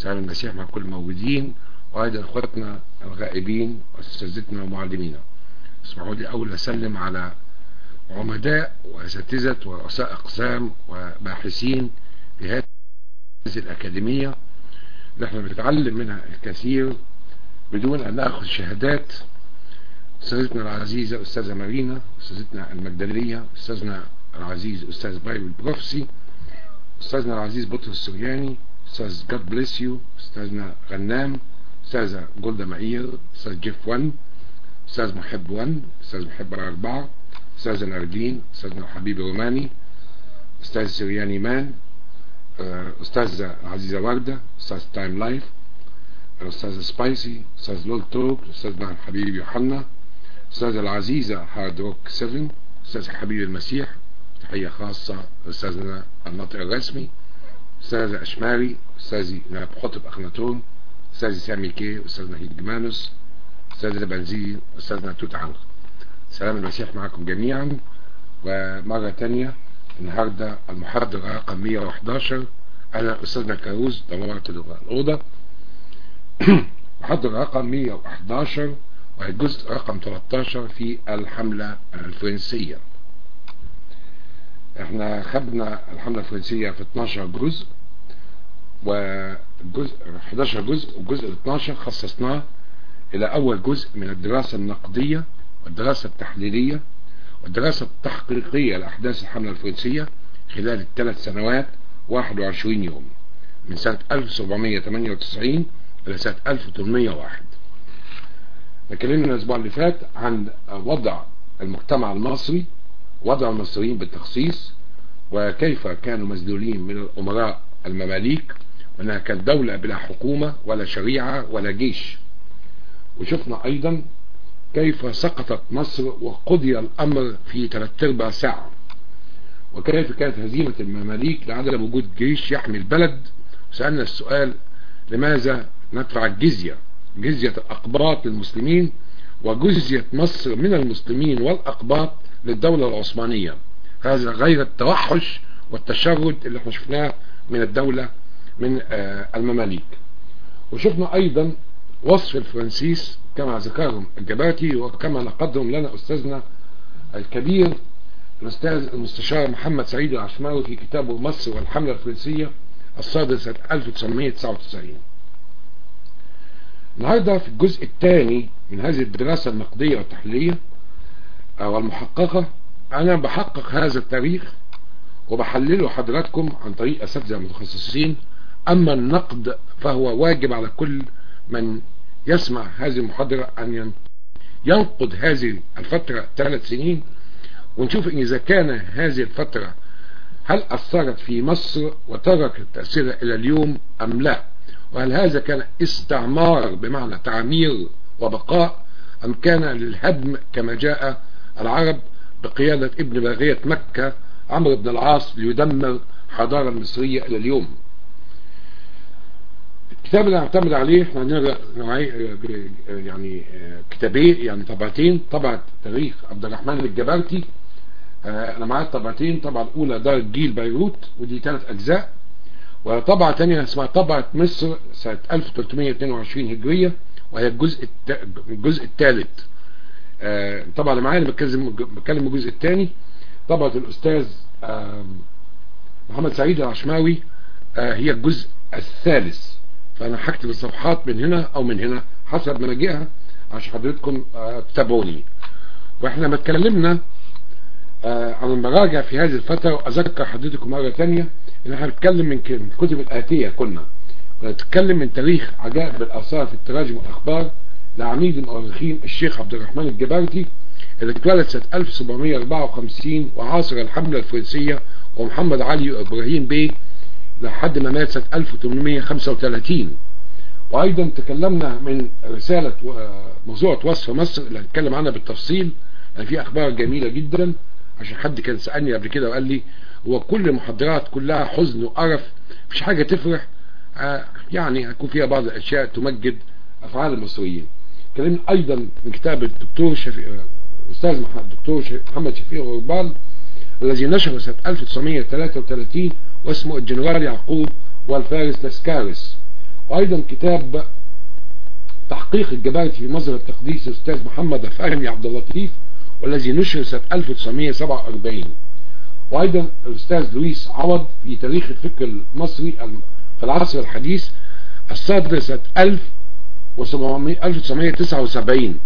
سلام المسيح مع كل الموجودين وأيضا أخواتنا الغائبين وأساتذتنا ومعلمينا اسمحوا لي أول أسلم على عمداء وأساتذة ورؤساء أقسام وباحثين في هذه الأكاديمية اللي احنا بنتعلم منها الكثير بدون أن نأخذ شهادات أستاذتنا العزيزة أستاذة مارينا أستاذتنا المجدلية أستاذنا العزيز أستاذ بايبل بروفسي أستاذنا العزيز بطرس السرياني أستاذ جاد بليس يو أستاذنا غنام أستاذة جولدا مائير أستاذ جيف وان أستاذ محب وان أستاذ محب أربعة أستاذة ناردين أستاذنا حبيبي روماني أستاذ سرياني مان أستاذة عزيزة وردة أستاذ تايم لايف أستاذ سبايسي أستاذ لول توك أستاذنا الحبيب يوحنا أستاذة العزيزة هارد روك 7 أستاذ حبيب المسيح تحية خاصة أستاذنا الناطق الرسمي أستاذ أشماري أستاذي نائب خطب أخناتون أستاذي سامي كي أستاذنا هيد جمانوس أستاذنا بنزين أستاذنا توت عنق سلام المسيح معكم جميعا ومرة تانية النهاردة المحاضرة رقم 111 أنا أستاذنا كاروز دمرت الأوضة محاضرة رقم 111 والجزء رقم 13 في الحملة الفرنسية احنا خدنا الحملة الفرنسية في 12 جزء وجزء 11 جزء والجزء ال 12 خصصناه الى اول جزء من الدراسة النقدية والدراسة التحليلية والدراسة التحقيقية لأحداث الحملة الفرنسية خلال الثلاث سنوات 21 يوم من سنة 1798 إلى سنة 1801 اتكلمنا الأسبوع اللي فات عن وضع المجتمع المصري وضع المصريين بالتخصيص وكيف كانوا مذلولين من الأمراء المماليك وأنها كانت دولة بلا حكومة ولا شريعة ولا جيش وشفنا أيضا كيف سقطت مصر وقضي الأمر في ثلاث ارباع ساعة وكيف كانت هزيمة المماليك لعدم وجود جيش يحمي البلد وسألنا السؤال لماذا ندفع الجزية جزية الأقباط للمسلمين وجزية مصر من المسلمين والأقباط للدولة العثمانية هذا غير التوحش والتشرد اللي احنا شفناه من الدولة من المماليك وشفنا أيضا وصف الفرنسيس كما ذكرهم الجباتي وكما نقدهم لنا أستاذنا الكبير الأستاذ المستشار محمد سعيد العشماوي في كتابه مصر والحملة الفرنسية الصادر سنة 1999 النهاردة في الجزء الثاني من هذه الدراسة النقدية والتحليلية والمحققة أنا بحقق هذا التاريخ وبحلله حضراتكم عن طريق أساتذة متخصصين أما النقد فهو واجب على كل من يسمع هذه المحاضرة أن ينقد هذه الفترة ثلاث سنين ونشوف إن إذا كان هذه الفترة هل أثرت في مصر وتركت تأثيرها إلى اليوم أم لا وهل هذا كان استعمار بمعنى تعمير وبقاء أم كان للهدم كما جاء العرب بقيادة ابن باغية مكة عمرو بن العاص ليدمر حضارة المصرية إلى اليوم الكتاب اللي هنعتمد عليه احنا عندنا نوعي يعني كتابين يعني طبعتين طبعة تاريخ عبد الرحمن الجبرتي انا معايا الطبعتين طبعة الاولى دار الجيل بيروت ودي ثلاث اجزاء وطبعة تانية اسمها طبعة مصر سنة 1322 هجرية وهي الجزء الجزء الثالث طبعا انا معايا بتكلم بتكلم الجزء الثاني طبعة الاستاذ محمد سعيد العشماوي هي الجزء الثالث فانا هكتب الصفحات من هنا او من هنا حسب مناجئها عشان حضرتكم تتابعوني واحنا ما اتكلمنا عن المراجع في هذه الفترة واذكر حضرتكم مرة ثانيه ان احنا بنتكلم من الكتب الاتية كنا ونتكلم من تاريخ عجائب الاثار في التراجم والاخبار لعميد المؤرخين الشيخ عبد الرحمن الجبرتي اللي اتولد سنة 1754 وعاصر الحملة الفرنسية ومحمد علي وابراهيم بيه لحد ما مات سنة 1835 وايضا تكلمنا من رسالة موضوعة وصف مصر اللي هنتكلم عنها بالتفصيل يعني في اخبار جميلة جدا عشان حد كان سألني قبل كده وقال لي هو كل المحاضرات كلها حزن وقرف مفيش حاجة تفرح آه يعني هيكون فيها بعض الاشياء تمجد افعال المصريين كلمنا ايضا من كتاب الدكتور شفيق الاستاذ الدكتور محمد شفيق غربال الذي نشر سنة 1933 واسمه الجنرال يعقوب والفارس لاسكارس وأيضا كتاب تحقيق الجبارتي في مصدر التقديس الأستاذ محمد فهمي عبد اللطيف والذي نشر سنة 1947 وأيضا الأستاذ لويس عوض في تاريخ الفكر المصري في العصر الحديث الصادر سنة 1979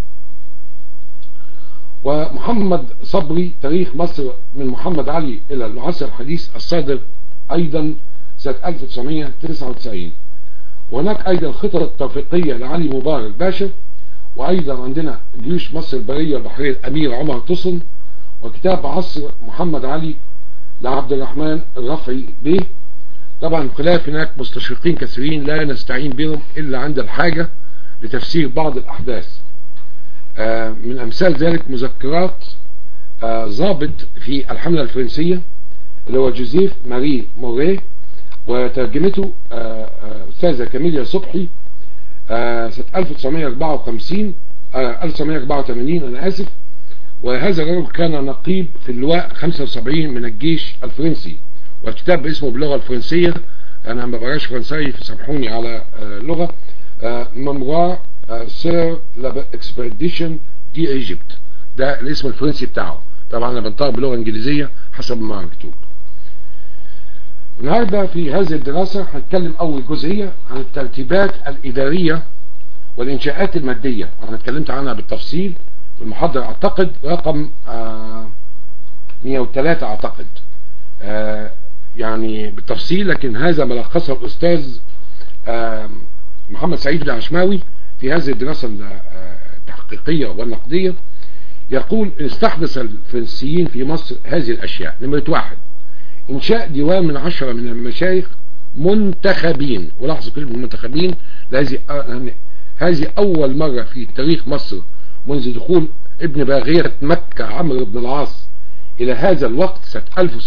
ومحمد صبري تاريخ مصر من محمد علي إلى العصر الحديث الصادر أيضا سنة 1999 وهناك أيضا خطط توفيقية لعلي مبارك باشا وأيضا عندنا جيوش مصر البرية البحرية الأمير عمر تصن وكتاب عصر محمد علي لعبد الرحمن الرفعي بيه طبعا خلاف هناك مستشرقين كثيرين لا نستعين بهم إلا عند الحاجة لتفسير بعض الأحداث آه من أمثال ذلك مذكرات ضابط آه في الحملة الفرنسية اللي هو جوزيف ماري موريه وترجمته أستاذة كاميليا صبحي سنة 1954 1984 أنا آسف وهذا الرجل كان نقيب في اللواء 75 من الجيش الفرنسي والكتاب باسمه باللغة الفرنسية أنا ما بقراش فرنسي فسامحوني على اللغة مموار سير لا اكسبيديشن دي ايجيبت ده الاسم الفرنسي بتاعه طبعا انا بنطق باللغه الانجليزيه حسب ما مكتوب النهارده في هذه الدراسه هنتكلم اول جزئيه عن الترتيبات الاداريه والانشاءات الماديه انا اتكلمت عنها بالتفصيل في المحاضره اعتقد رقم آه 103 اعتقد آه يعني بالتفصيل لكن هذا ملخصه الاستاذ آه محمد سعيد العشماوي في هذه الدراسة التحقيقية والنقدية يقول استحدث الفرنسيين في مصر هذه الأشياء نمرة واحد إنشاء ديوان من عشرة من المشايخ منتخبين ولاحظوا كلمة منتخبين هذه أول مرة في تاريخ مصر منذ دخول ابن باغية مكة عمرو بن العاص إلى هذا الوقت سنة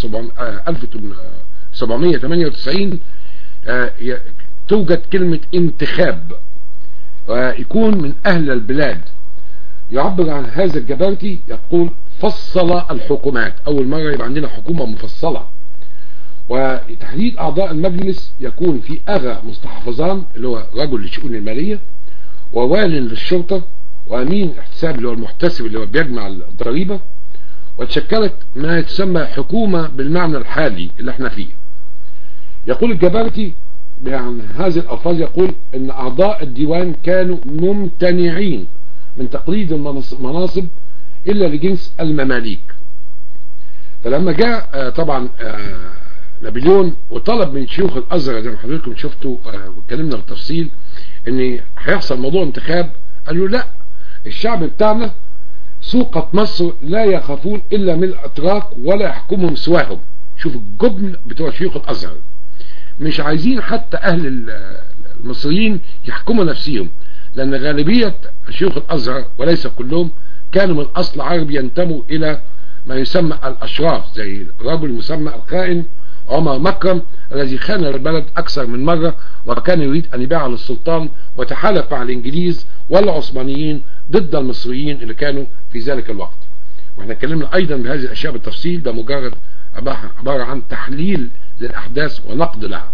1798 توجد كلمة انتخاب ويكون من أهل البلاد يعبر عن هذا الجبرتي يقول فصل الحكومات أول مرة يبقى عندنا حكومة مفصلة وتحديد أعضاء المجلس يكون في أغا مستحفظان اللي هو رجل للشؤون المالية ووال للشرطة وأمين الاحتساب اللي هو المحتسب اللي هو بيجمع الضريبة وتشكلت ما تسمى حكومة بالمعنى الحالي اللي احنا فيه يقول الجبرتي يعني هذه الألفاظ يقول ان اعضاء الديوان كانوا ممتنعين من تقليد المناصب الا لجنس المماليك فلما جاء طبعا نابليون وطلب من شيوخ الازهر زي ما حضرتكم شفتوا واتكلمنا بالتفصيل ان هيحصل موضوع انتخاب قالوا لا الشعب بتاعنا سوقة مصر لا يخافون الا من الاتراك ولا يحكمهم سواهم شوف الجبن بتوع شيوخ الازهر مش عايزين حتى اهل المصريين يحكموا نفسهم لان غالبية شيوخ الازهر وليس كلهم كانوا من اصل عربي ينتموا الى ما يسمى الاشراف زي الرجل المسمى الخائن عمر مكرم الذي خان البلد اكثر من مرة وكان يريد ان يبيع للسلطان وتحالف مع الانجليز والعثمانيين ضد المصريين اللي كانوا في ذلك الوقت واحنا اتكلمنا ايضا بهذه الاشياء بالتفصيل ده مجرد عبارة عن تحليل للأحداث ونقد لها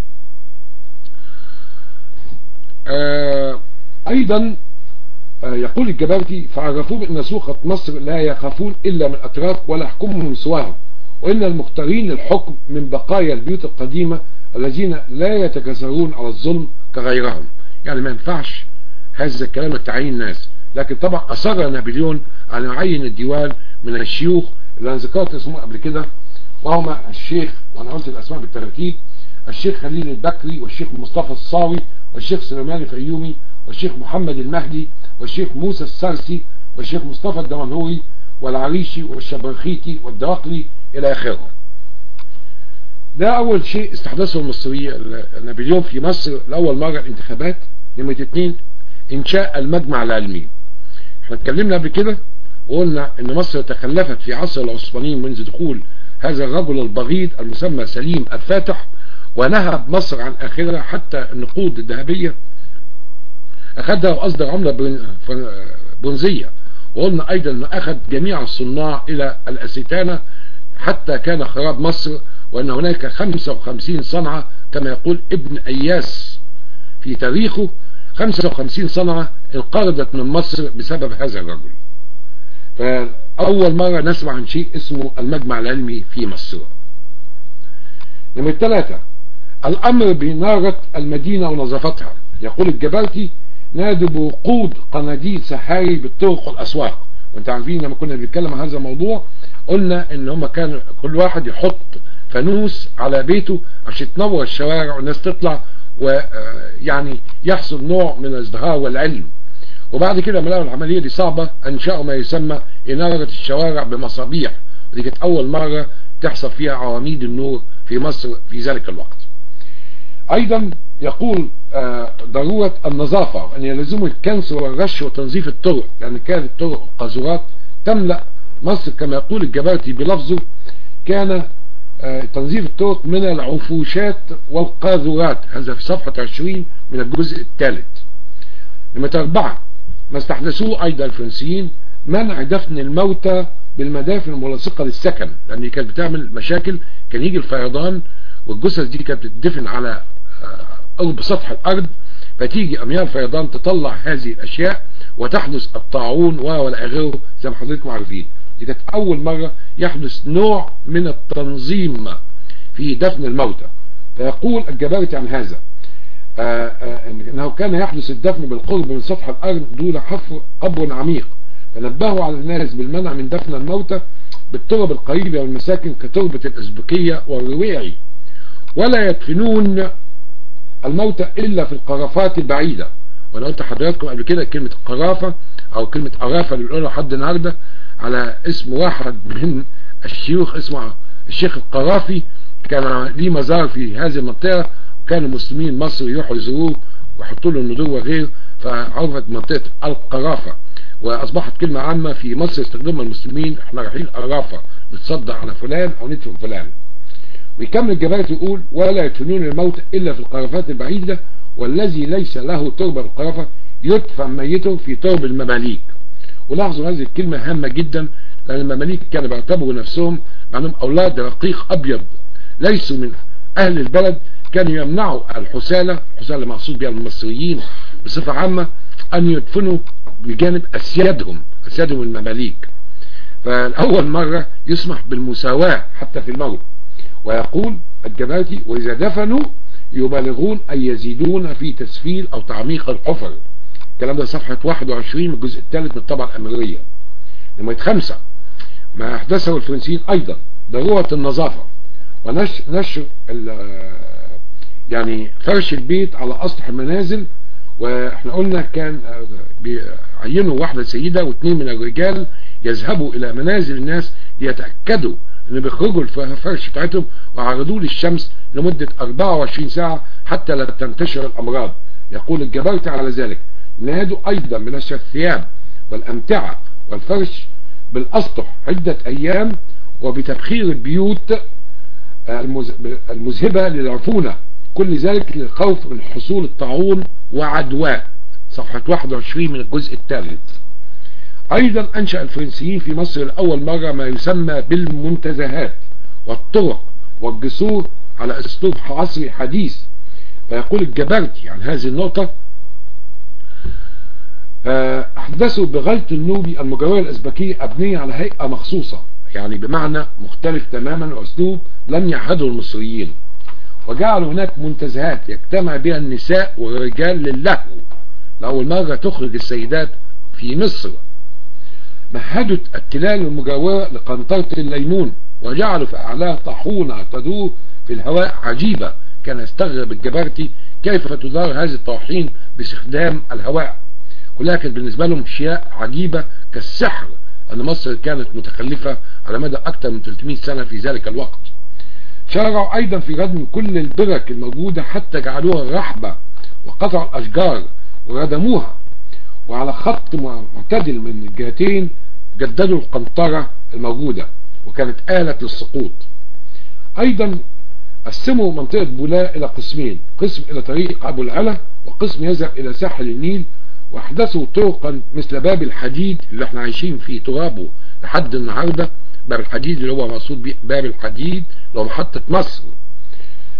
آه أيضا آه يقول الجبرتي فعرفوه بأن سوقة مصر لا يخافون إلا من الأتراك ولا يحكمهم سواهم وإن المختارين للحكم من بقايا البيوت القديمة الذين لا يتجسرون على الظلم كغيرهم يعني ما ينفعش هذا الكلام التعيين الناس لكن طبعا أصر نابليون على يعين الديوان من الشيوخ اللي أنا ذكرت اسمه قبل كده وهما الشيخ وانا قلت الاسماء بالترتيب الشيخ خليل البكري والشيخ مصطفى الصاوي والشيخ سليمان الفيومي والشيخ محمد المهدي والشيخ موسى السرسي والشيخ مصطفى الدمنهوري والعريشي والشبرخيتي والدواقلي الى اخره ده اول شيء استحدثه المصريين نابليون في مصر لاول مرة الانتخابات نمرة اتنين انشاء المجمع العلمي احنا اتكلمنا قبل كده وقلنا ان مصر تخلفت في عصر العثمانيين منذ دخول هذا الرجل البغيض المسمى سليم الفاتح ونهب مصر عن اخرها حتى النقود الذهبية اخذها واصدر عملة برونزية وقلنا ايضا انه اخذ جميع الصناع الى الاستانة حتى كان خراب مصر وان هناك 55 صنعة كما يقول ابن اياس في تاريخه 55 صنعة انقرضت من مصر بسبب هذا الرجل فأول مرة نسمع عن شيء اسمه المجمع العلمي في مصر نمرة ثلاثة الأمر بنارة المدينة ونظافتها يقول الجبرتي نادي بوقود قناديل سحاري بالطرق والأسواق وانت عارفين لما كنا بنتكلم عن هذا الموضوع قلنا ان هم كان كل واحد يحط فانوس على بيته عشان تنور الشوارع والناس تطلع ويعني يحصل نوع من الازدهار والعلم وبعد كده لما لقوا العمليه دي صعبه انشأوا ما يسمى اناره الشوارع بمصابيح ودي كانت اول مره تحصل فيها عواميد النور في مصر في ذلك الوقت ايضا يقول ضرورة النظافة وان يلزم الكنس والرش وتنظيف الطرق لان كانت الطرق قاذورات تملأ مصر كما يقول الجبرتي بلفظه كان تنظيف الطرق من العفوشات والقاذورات هذا في صفحة 20 من الجزء الثالث نمرة أربعة ما استحدثوه أيضا الفرنسيين منع دفن الموتى بالمدافن الملاصقة للسكن لأن كانت بتعمل مشاكل كان يجي الفيضان والجثث دي كانت بتدفن على قرب سطح الأرض فتيجي أميال الفيضان تطلع هذه الأشياء وتحدث الطاعون ولا غيره زي ما حضرتكم عارفين دي كانت أول مرة يحدث نوع من التنظيم في دفن الموتى فيقول الجبارتي عن هذا آآ آآ انه كان يحدث الدفن بالقرب من سطح الارض دون حفر قبر عميق فنبهوا على الناس بالمنع من دفن الموتى بالترب القريبة والمساكن كتربة الأزبكية والرويعي ولا يدفنون الموتى إلا في القرافات البعيدة وأنا قلت لحضراتكم قبل كده كلمة قرافة أو كلمة قرافة اللي بنقولها لحد النهاردة على اسم واحد من الشيوخ اسمه الشيخ القرافي كان ليه مزار في هذه المنطقة وكان المسلمين مصر يروحوا يزوروه ويحطوا له الندوة وغيره فعرفت منطقة القرافة واصبحت كلمة عامة في مصر يستخدمها المسلمين احنا رايحين قرافة نتصدى على فلان او ندفن فلان ويكمل الجبارة يقول ولا يدفنون الموت الا في القرافات البعيدة والذي ليس له تربة القرافة يدفن ميته في ترب المماليك ولاحظوا هذه الكلمة هامة جدا لان المماليك كانوا بيعتبروا نفسهم معنهم اولاد رقيق ابيض ليسوا من اهل البلد كانوا يمنعوا الحسالة الحسالة مقصود بها المصريين بصفة عامة ان يدفنوا بجانب أسيادهم أسيادهم المماليك فالأول مرة يسمح بالمساواة حتى في الموت ويقول الجباتي وإذا دفنوا يبالغون أن يزيدون في تسفيل أو تعميق الحفر الكلام ده صفحة 21 من الجزء الثالث من الطبعة الأمرية نمرة خمسة ما أحدثه الفرنسيين أيضا ضرورة النظافة ونشر نشر يعني فرش البيت على أسطح المنازل واحنا قلنا كان بيعينوا واحدة سيدة واثنين من الرجال يذهبوا الى منازل الناس ليتأكدوا ان بيخرجوا الفرش بتاعتهم وعرضوه للشمس لمدة 24 ساعة حتى لا تنتشر الامراض يقول الجبرت على ذلك نادوا ايضا بنشر الثياب والامتعة والفرش بالاسطح عدة ايام وبتبخير البيوت المذهبة للعفونة كل ذلك للخوف من حصول الطاعون وعدواه صفحة 21 من الجزء الثالث ايضا انشأ الفرنسيين في مصر الاول مرة ما يسمى بالمنتزهات والطرق والجسور على اسلوب عصري حديث فيقول الجبرتي عن هذه النقطة احدثوا بغلط النوبي المجاورة الازبكية ابنية على هيئة مخصوصة يعني بمعنى مختلف تماما واسلوب لم يعهده المصريين وجعلوا هناك منتزهات يجتمع بها النساء والرجال للهو لأول مرة تخرج السيدات في مصر مهدت التلال المجاورة لقنطرة الليمون وجعلوا في أعلاها طاحونة تدور في الهواء عجيبة كان يستغرب الجبرتي كيف تدار هذه الطواحين باستخدام الهواء كلها كانت بالنسبة لهم أشياء عجيبة كالسحر أن مصر كانت متخلفة على مدى أكثر من 300 سنة في ذلك الوقت شرعوا ايضا في ردم كل البرك الموجودة حتى جعلوها رحبة وقطعوا الاشجار وردموها وعلى خط معتدل من الجهتين جددوا القنطرة الموجودة وكانت آلة للسقوط ايضا قسموا منطقة بولاء الى قسمين قسم الى طريق ابو العلا وقسم يذهب الى ساحل النيل واحدثوا طرقا مثل باب الحديد اللي احنا عايشين في ترابه لحد النهارده باب الحديد اللي هو مقصود باب الحديد اللي هو محطة مصر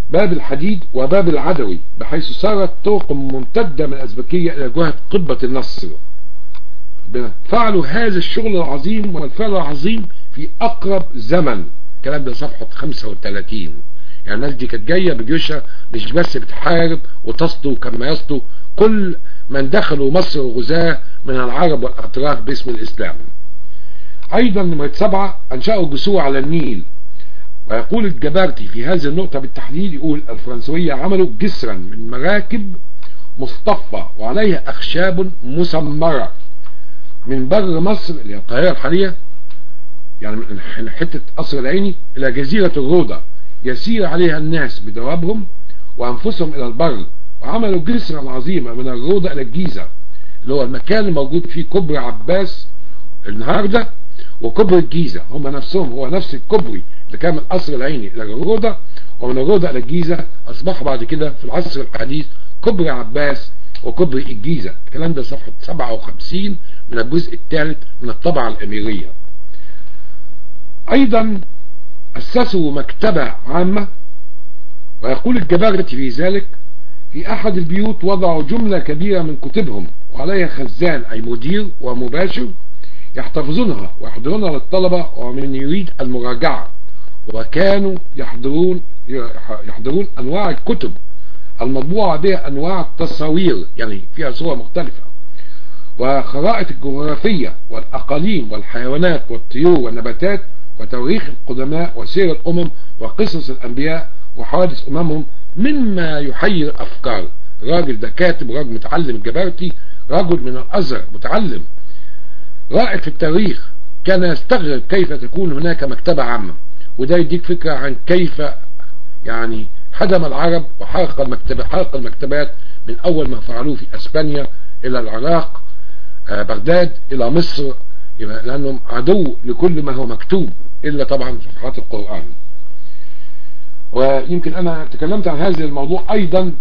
باب الحديد وباب العدوي بحيث صارت طرق ممتدة من الأزبكية إلى جهة قبة النصر فعلوا هذا الشغل العظيم والفعل العظيم في أقرب زمن الكلام ده صفحة 35 يعني الناس دي كانت جاية بجيوشها مش بس بتحارب وتصدو كما يصدو كل من دخلوا مصر غزاة من العرب والأتراك باسم الإسلام أيضا نمرة سبعة أنشأوا جسور على النيل ويقول الجبارتي في هذه النقطة بالتحديد يقول الفرنسوية عملوا جسرا من مراكب مصطفى وعليها أخشاب مسمرة من بر مصر اللي هي القاهرة الحالية يعني من حتة قصر العيني إلى جزيرة الروضة يسير عليها الناس بدوابهم وأنفسهم إلى البر وعملوا جسرا عظيما من الروضة إلى الجيزة اللي هو المكان الموجود فيه كبر عباس النهاردة وكبر الجيزة هم نفسهم هو نفس الكبري اللي كان من قصر العيني إلى الروضة ومن الروضة إلى الجيزة أصبح بعد كده في العصر الحديث كبر عباس وكبر الجيزة الكلام ده صفحة 57 من الجزء الثالث من الطبعة الأميرية أيضا أسسوا مكتبة عامة ويقول الجبارة في ذلك في أحد البيوت وضعوا جملة كبيرة من كتبهم وعليها خزان أي مدير ومباشر يحتفظونها ويحضرونها للطلبة ومن يريد المراجعة وكانوا يحضرون يحضرون أنواع الكتب المطبوعة بها أنواع التصاوير يعني فيها صور مختلفة وخرائط الجغرافية والأقاليم والحيوانات والطيور والنباتات وتواريخ القدماء وسير الأمم وقصص الأنبياء وحوادث أممهم مما يحير أفكار راجل ده كاتب راجل متعلم الجبارتي رجل من الأزهر متعلم رائد في التاريخ كان يستغرب كيف تكون هناك مكتبة عامة وده يديك فكرة عن كيف يعني هدم العرب وحرق المكتبات حرق المكتبات من أول ما فعلوه في أسبانيا إلى العراق بغداد إلى مصر لأنهم عدو لكل ما هو مكتوب إلا طبعا صفحات القرآن ويمكن أنا تكلمت عن هذا الموضوع أيضا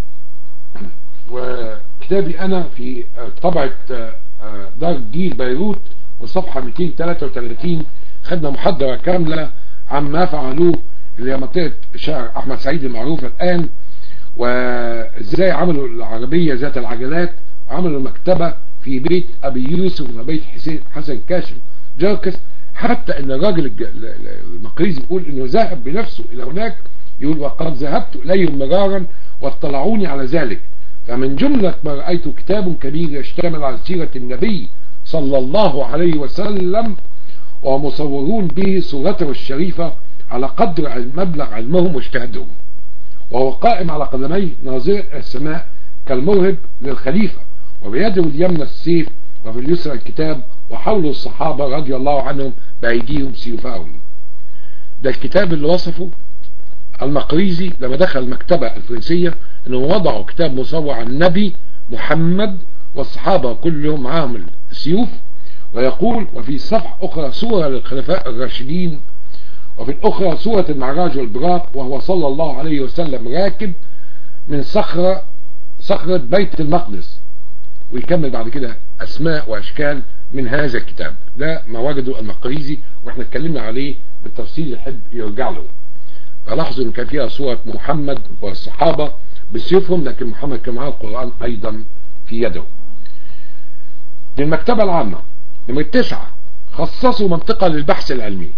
وكتابي أنا في طبعة دار جيل بيروت والصفحة 233 خدنا محاضرة كاملة عما فعلوه اللي هي منطقة شارع أحمد سعيد المعروفة الآن وإزاي عملوا العربية ذات العجلات عملوا مكتبة في بيت أبي يوسف وبيت حسين حسن كاشف جركس حتى ان الراجل المقريزي يقول انه ذهب بنفسه الى هناك يقول وقد ذهبت اليهم مرارا واطلعوني على ذلك فمن جملة ما رأيت كتاب كبير يشتمل على سيرة النبي صلى الله عليه وسلم ومصورون به صورته الشريفة على قدر مبلغ علمهم واجتهادهم وهو قائم على قدميه ناظر السماء كالموهب للخليفة وبيده اليمنى السيف وفي اليسرى الكتاب وحوله الصحابة رضي الله عنهم بأيديهم سيوفهم ده الكتاب اللي وصفه المقريزي لما دخل المكتبة الفرنسية انه وضعوا كتاب مصور عن النبي محمد والصحابة كلهم معاهم السيوف ويقول وفي صفحة أخرى صورة للخلفاء الراشدين وفي الأخرى صورة المعراج والبراق وهو صلى الله عليه وسلم راكب من صخرة صخرة بيت المقدس ويكمل بعد كده أسماء وأشكال من هذا الكتاب ده ما وجده المقريزي واحنا اتكلمنا عليه بالتفصيل يحب يرجع له فلاحظوا ان كان فيها صورة محمد والصحابة بسيوفهم لكن محمد كان معاه القرآن ايضا في يده دي المكتبة العامة نمرة تسعة خصصوا منطقة للبحث العلمي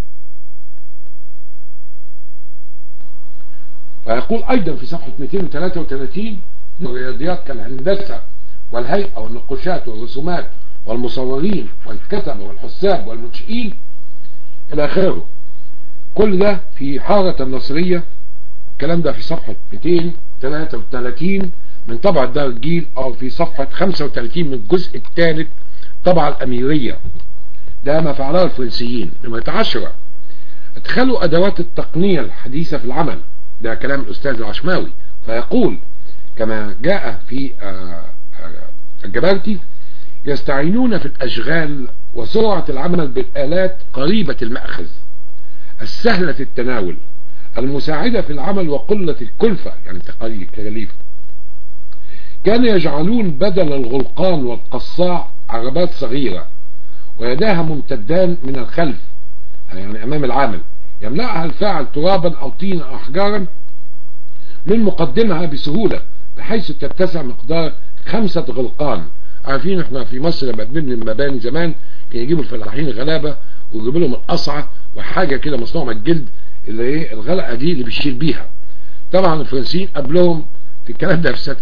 ويقول ايضا في صفحة 233 الرياضيات كالهندسة والهيئة والنقوشات والرسومات والمصورين والكتبة والحساب والمنشئين الى اخره كل ده في حارة النصرية الكلام ده في صفحة 233 من طبعة دار الجيل او في صفحة 35 من الجزء الثالث طبعة الاميرية ده ما فعله الفرنسيين نمرة 10 ادخلوا ادوات التقنية الحديثة في العمل ده كلام الاستاذ العشماوي فيقول كما جاء في الجبارتي يستعينون في الاشغال وسرعة العمل بالالات قريبة المأخذ السهلة التناول المساعدة في العمل وقلة الكلفة يعني تكاليف كانوا يجعلون بدل الغلقان والقصاع عربات صغيرة ويداها ممتدان من الخلف يعني أمام العامل يملأها الفاعل ترابا أو طينا أو أحجارا من مقدمها بسهولة بحيث تتسع مقدار خمسة غلقان عارفين احنا في مصر لما بنبني المباني زمان كان يجيبوا الفلاحين الغلابة ويجيبوا لهم القصعة وحاجة كده مصنوعة من الجلد اللي ايه الغلقة دي اللي بيشيل بيها طبعا الفرنسيين قبلهم في الكلام ده في سنة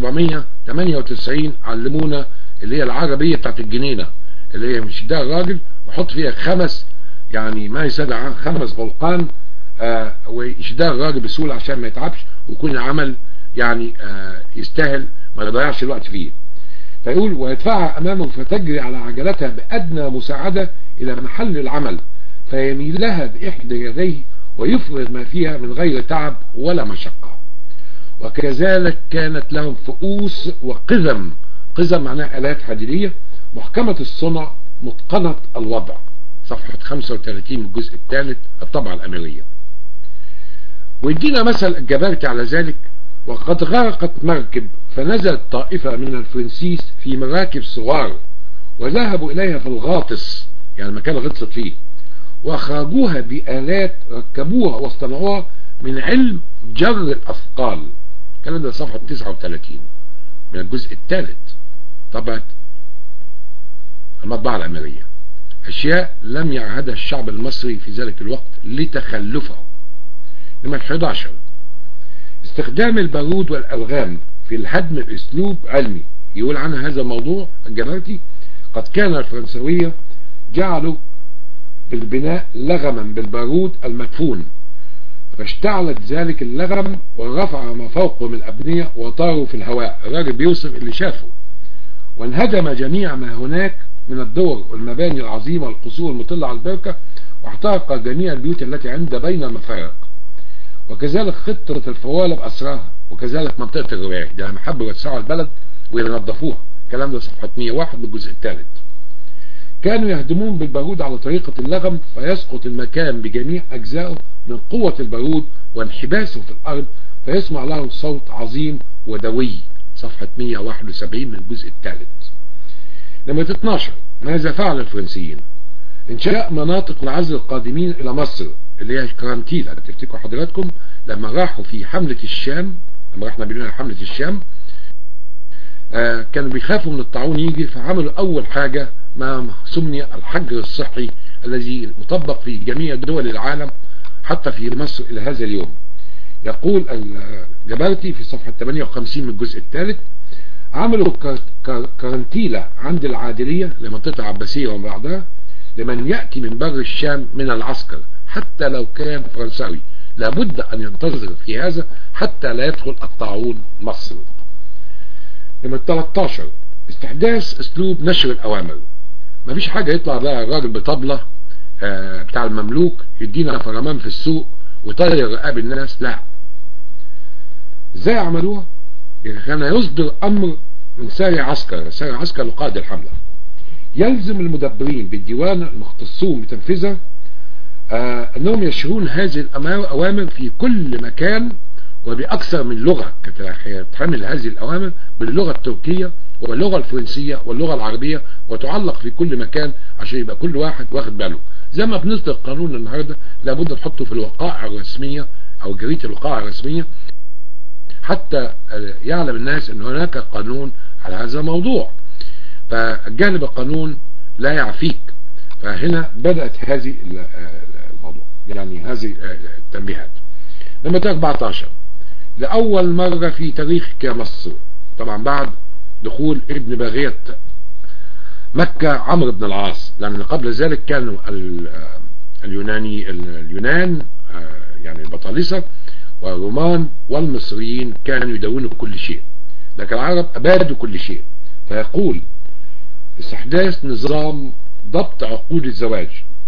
1798 علمونا اللي هي العربية بتاعت الجنينة اللي هي مش ده الراجل وحط فيها خمس يعني ما يساد عن خمس غلقان آه ويشدها الراجل بسهولة عشان ما يتعبش ويكون العمل يعني آه يستاهل ما يضيعش الوقت فيه فيقول ويدفعها امامه فتجري على عجلتها بادنى مساعدة الى محل العمل فيميلها باحدى يديه ويفرغ ما فيها من غير تعب ولا مشقة وكذلك كانت لهم فؤوس وقزم قزم معناها آلات حديدية محكمة الصنع متقنة الوضع صفحة 35 من الجزء الثالث الطبعة الأميرية ويدينا مثل الجبارتي على ذلك وقد غرقت مركب فنزلت طائفة من الفرنسيس في مراكب صغار وذهبوا إليها في الغاطس يعني المكان غطست فيه واخرجوها بآلات ركبوها واصطنعوها من علم جر الأثقال الكلام ده صفحة 39 من الجزء الثالث طبعا المطبعة الأمريكية أشياء لم يعهدها الشعب المصري في ذلك الوقت لتخلفه نمرة 11 استخدام البارود والألغام في الهدم بأسلوب علمي يقول عنها هذا الموضوع الجبرتي قد كان الفرنسوية جعلوا بالبناء لغما بالبارود المدفون فاشتعلت ذلك اللغم ورفع ما فوقه من الأبنية وطاروا في الهواء الراجل بيوصف اللي شافه وانهدم جميع ما هناك من الدور والمباني العظيمة والقصور المطلة على البركة واحترق جميع البيوت التي عند بين المفارق وكذلك خطة الفوالة بأسرها وكذلك منطقة الرواية ده محبوا يوسعوا البلد وينظفوها الكلام ده صفحة 101 بالجزء الثالث كانوا يهدمون بالبارود على طريقة اللغم فيسقط المكان بجميع أجزائه من قوة البارود وانحباسه في الأرض فيسمع له صوت عظيم ودوي صفحة 171 من الجزء الثالث لما 12 ماذا فعل الفرنسيين انشاء مناطق لعزل القادمين الى مصر اللي هي كرانتيلا تفتكروا حضراتكم لما راحوا في حملة الشام لما رحنا بينا حملة الشام آه كانوا بيخافوا من الطاعون يجي فعملوا اول حاجة ما سمي الحجر الصحي الذي مطبق في جميع دول العالم حتى في مصر الى هذا اليوم يقول الجبرتي في صفحة 58 من الجزء الثالث عملوا كارنتيلا عند العادلية لمنطقة عباسية وما بعدها لمن يأتي من بر الشام من العسكر حتى لو كان فرنساوي لابد أن ينتظر في هذا حتى لا يدخل الطاعون مصر لما 13 استحداث اسلوب نشر الاوامر مفيش حاجة يطلع بقى الراجل بطبلة آه بتاع المملوك يدينا فرمان في السوق ويطير رقاب الناس لا ازاي عملوها كان يصدر امر من ساري عسكر ساري عسكر لقائد الحملة يلزم المدبرين بالديوان المختصون بتنفيذها آه انهم يشرون هذه الاوامر في كل مكان وبأكثر من لغة تحمل هذه الأوامر باللغة التركية واللغة الفرنسية واللغة العربية وتعلق في كل مكان عشان يبقى كل واحد واخد باله زي ما بنصدر قانون النهاردة لابد نحطه في الوقائع الرسمية أو جريدة الوقائع الرسمية حتى يعلم الناس أن هناك قانون على هذا الموضوع فالجانب القانون لا يعفيك فهنا بدأت هذه الموضوع يعني هذه التنبيهات لما 14 لأول مرة في تاريخ مصر طبعا بعد دخول ابن باغية مكة عمرو بن العاص لأن قبل ذلك كانوا اليوناني اليونان يعني البطالسة والرومان والمصريين كانوا يدونوا كل شيء لكن العرب أبادوا كل شيء فيقول استحداث نظام ضبط عقود الزواج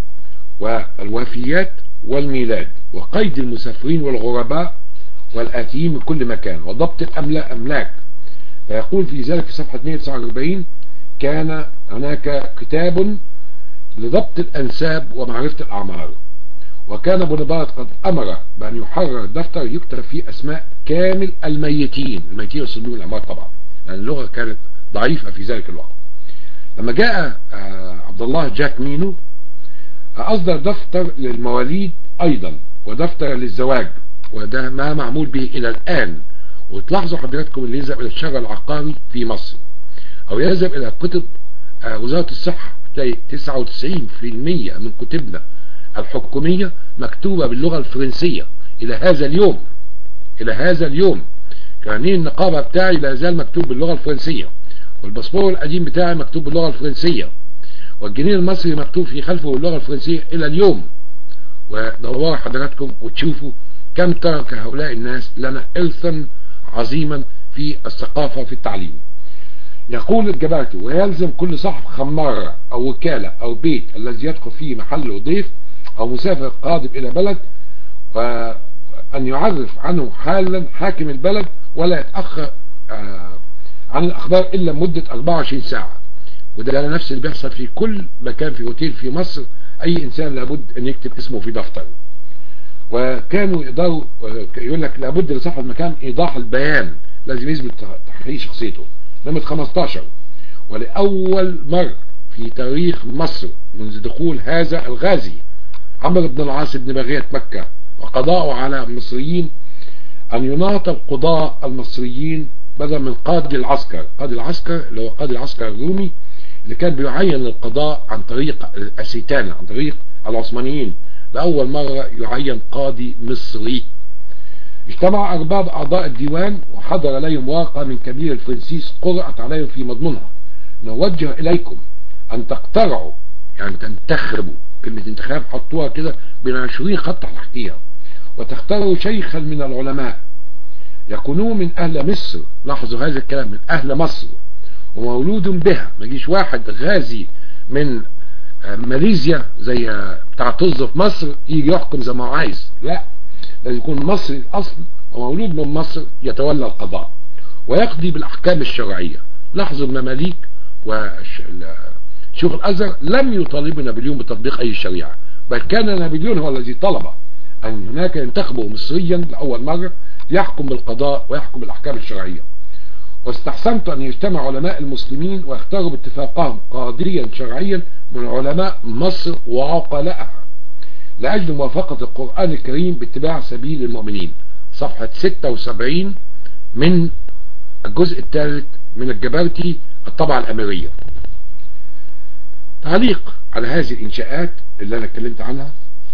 والوفيات والميلاد وقيد المسافرين والغرباء والآتيين من كل مكان وضبط الأملاك فيقول في ذلك في صفحة 149 كان هناك كتاب لضبط الأنساب ومعرفة الأعمار وكان بونابرت قد أمر بأن يحرر دفتر يكتب فيه أسماء كامل الميتين الميتين يصدون الأموات طبعا لأن اللغة كانت ضعيفة في ذلك الوقت لما جاء عبد الله جاك مينو أصدر دفتر للمواليد أيضا ودفتر للزواج وده ما معمول به الى الان وتلاحظوا حضراتكم اللي يذهب الى الشارع العقاري في مصر او يذهب الى كتب وزارة الصحة تلاقي 99% من كتبنا الحكومية مكتوبة باللغة الفرنسية الى هذا اليوم الى هذا اليوم كانين النقابة بتاعي لا زال مكتوب باللغة الفرنسية والباسبور القديم بتاعي مكتوب باللغة الفرنسية والجنيه المصري مكتوب في خلفه باللغة الفرنسية الى اليوم ودوروا حضراتكم وتشوفوا كم ترك هؤلاء الناس لنا ارثا عظيما في الثقافة وفي التعليم يقول الجبارتي ويلزم كل صاحب خمارة او وكالة او بيت الذي يدخل فيه محل ضيف او مسافر قادم الى بلد ان يعرف عنه حالا حاكم البلد ولا يتأخر عن الاخبار الا مدة 24 ساعة وده نفس اللي بيحصل في كل مكان في اوتيل في مصر اي انسان لابد ان يكتب اسمه في دفتر وكانوا يقدروا يقول لك لابد لصاحب المكان ايضاح البيان لازم يثبت تحقيق شخصيته نمرة 15 ولأول مرة في تاريخ مصر منذ دخول هذا الغازي عمرو بن العاص بن بغية مكة وقضاءه على المصريين أن يناط القضاء المصريين بدل من قاضي العسكر قاضي العسكر اللي هو قاضي العسكر الرومي اللي كان بيعين القضاء عن طريق الأسيتانة عن طريق العثمانيين لأول مرة يعين قاضي مصري اجتمع أرباب أعضاء الديوان وحضر إليهم ورقة من كبير الفرنسيس قرأت عليهم في مضمونها نوجه إليكم أن تقترعوا يعني تنتخبوا كلمة انتخاب حطوها كده بين عشرين خط تحتيها وتختاروا شيخا من العلماء يكونوا من أهل مصر لاحظوا هذا الكلام من أهل مصر ومولود بها ما يجيش واحد غازي من ماليزيا زي بتاع طز في مصر يجي يحكم زي ما هو عايز لا لازم يكون مصري الاصل ومولود من مصر يتولى القضاء ويقضي بالاحكام الشرعيه لاحظوا المماليك وشيوخ الازهر لم يطالبوا نابليون بتطبيق اي شريعه بل كان نابليون هو الذي طلب ان هناك ينتخبوا مصريا لاول مره يحكم بالقضاء ويحكم بالاحكام الشرعيه واستحسنت ان يجتمع علماء المسلمين ويختاروا باتفاقهم قاضيا شرعيا من علماء مصر وعقلائها لأجل موافقة القرآن الكريم باتباع سبيل المؤمنين صفحة 76 من الجزء الثالث من الجبارتي الطبعة الأمرية تعليق على هذه الإنشاءات اللي أنا اتكلمت عنها